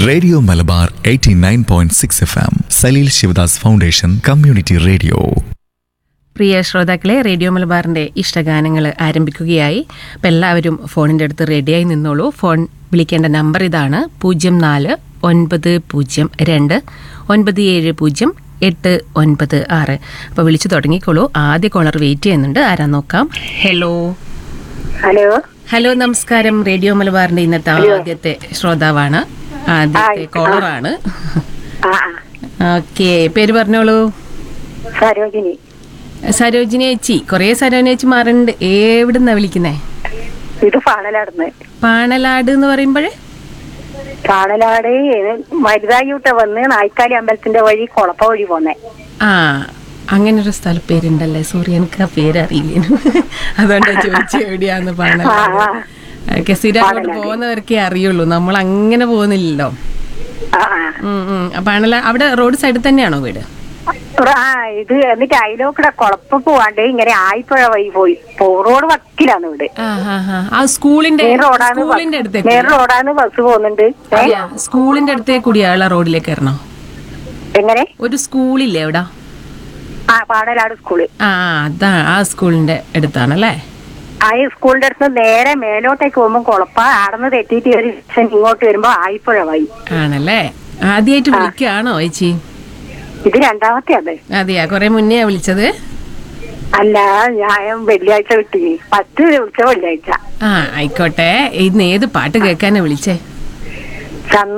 Radio Malabar 89.6 F M Saleel Sivadas foundation community radio പ്രിയ ശ്രോതാക്കളെ റേഡിയോ മലബാറിന്റെ ഇഷ്ടഗാനങ്ങൾ ആരംഭിക്കുകയായി അപ്പം എല്ലാവരും ഫോണിൻ്റെ അടുത്ത് റെഡിയായി നിന്നോളൂ ഫോൺ വിളിക്കേണ്ട നമ്പർ ഇതാണ് പൂജ്യം നാല് ഒൻപത് പൂജ്യം രണ്ട് ഒൻപത് ഏഴ് പൂജ്യം എട്ട് ഒൻപത് ആറ് അപ്പോൾ വിളിച്ചു തുടങ്ങിക്കോളൂ ആദ്യ കോളർ വെയിറ്റ് ചെയ്യുന്നുണ്ട് ആരാ നോക്കാം ഹലോ ഹലോ ഹലോ നമസ്കാരം റേഡിയോ മലബാറിന്റെ ഇന്നത്തെ ആദ്യത്തെ ശ്രോതാവാണ് ആദ്യത്തെ കോളറാണ് ആ ആ ഓക്കെ പേര് പറഞ്ഞോളൂ സരോജിനി സരോജിനി ചേച്ചി കുറേ സരോജിനി ചേച്ചി മാറുന്നുണ്ട് എവിടുന്നാ വിളിക്കുന്നേ ഇത് പാണലാടുന്ന് പാണലാട് എന്ന് പറയുമ്പോഴേ പാണലാട് മരുതായൂട്ട വന്ന് നായ്ക്കാലി അമ്പലത്തിന്റെ വഴി കൊളപ്പ വഴി പോന്നെ ആ അങ്ങനെ ഒരു സ്ഥലപ്പേരുണ്ടല്ലേ സോറി എനിക്ക് ആ പേര് അറിയില്ലേനു അതുകൊണ്ടാ ചോദിച്ചു എവിടെയാന്ന് പാണലാട് ആ, ഓക്കെ സ്ഥിരം അങ്ങോട്ട് പോകുന്നവർക്കേ അറിയുള്ളൂ നമ്മൾ അങ്ങനെ പോകുന്നില്ലല്ലോ ആ ആ. ഉം, ഉം. ആ പാണല അവിടെ റോഡ് സൈഡിൽ തന്നെയാണോ വീട് ആ ഇത് എന്നിട്ട് അതിലോക്കൂടെ കൊളപ്പ പോവാണ്ട് ഇങ്ങനെ ആയിപ്പുഴ വഴി പോയി പോ- റോഡ് വക്കിലാണ് വീട് ആ ആ ആ. ആ സ്കൂളിന്റെ നേർ റോഡാണ് സ്കൂളിന്റെ ബസ്- അടുത്തേക്ക് നേർ റോഡാണ് ബസ് പോകുന്നുണ്ട് ഏ? അതെയാ, സ്കൂളിന്റെ അടുത്തേക്ക് കൂടിയാളെ റോഡിലേക്ക് ഇറങ്ങണം എങ്ങനെ ഒരു സ്കൂളില്ലേ എവിടാ ആ പാണലാട് സ്കൂള് ആ അതാ ആ സ്കൂളിന്റെ അടുത്താണല്ലേ ആ ഈ സ്കൂളിന്റെ അടുത്ത് നേരെ മേലോട്ടേക്ക് പോകുമ്പോ കൊളപ്പ ആടന്ന് തെറ്റിയിട്ട് ഒരു സെക്ഷൻ ഇങ്ങോട്ട് വരുമ്പോ ആയിപ്പുഴ വഴി ആണല്ലേ ആദ്യമായിട്ട് വിളിക്കുകയാണോ ചേച്ചി ഇത് രണ്ടാമത്തെ അത് അതെയാ കൊറേ മുന്നെയാ വിളിച്ചത് അല്ല ഞാൻ വെള്ളിയാഴ്ച കിട്ടി പത്ത് വിളിച്ച വെള്ളിയാഴ്ച ആ ആയിക്കോട്ടെ ഇന്ന് ഏത് പാട്ട് കേൾക്കാനാ വിളിച്ചേ ചന്ത